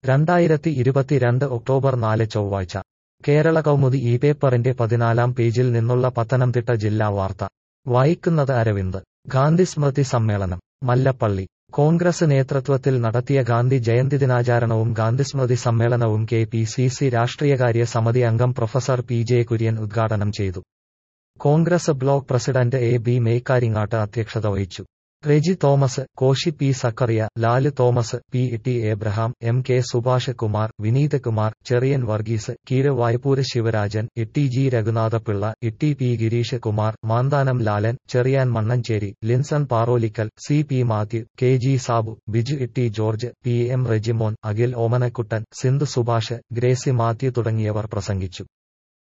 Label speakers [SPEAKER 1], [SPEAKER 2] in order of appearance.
[SPEAKER 1] രണ്ടായിരത്തി ഇരുപത്തിരണ്ട് ഒക്ടോബർ നാല് ചൊവ്വാഴ്ച കേരള കൗമുദി ഈ പേപ്പറിന്റെ പതിനാലാം പേജിൽ നിന്നുള്ള പത്തനംതിട്ട ജില്ലാ വാർത്ത വായിക്കുന്നത് അരവിന്ദ് ഗാന്ധി സ്മൃതി സമ്മേളനം മല്ലപ്പള്ളി കോൺഗ്രസ് നേതൃത്വത്തിൽ നടത്തിയ ഗാന്ധി ജയന്തി ദിനാചരണവും ഗാന്ധിസ്മൃതി സമ്മേളനവും കെ പി സി സി രാഷ്ട്രീയകാര്യ സമിതി അംഗം പ്രൊഫസർ പി ജെ കുര്യൻ ഉദ്ഘാടനം ചെയ്തു Congress block president A B Mekkaringattu അധ്യക്ഷത വഹിച്ചു Reji Thomas Koshy P Zachariah Lal Thomas P T Abraham M K Subhash Kumar Vineeth Kumar Cherian Varghese Keezh Vaipur Sivarajan Itty G Raghunathapillai Itty P Gireesh Kumar Manthanam Lalan Cherian Mannancheri Linson Parolickal C P Mathew K G Sabu Biju Itty George P M Rejimon Akhil Omanakuttan Sindhu Subhash Gracy Mathew തുടങ്ങിയവർ പ്രസംഗിച്ചു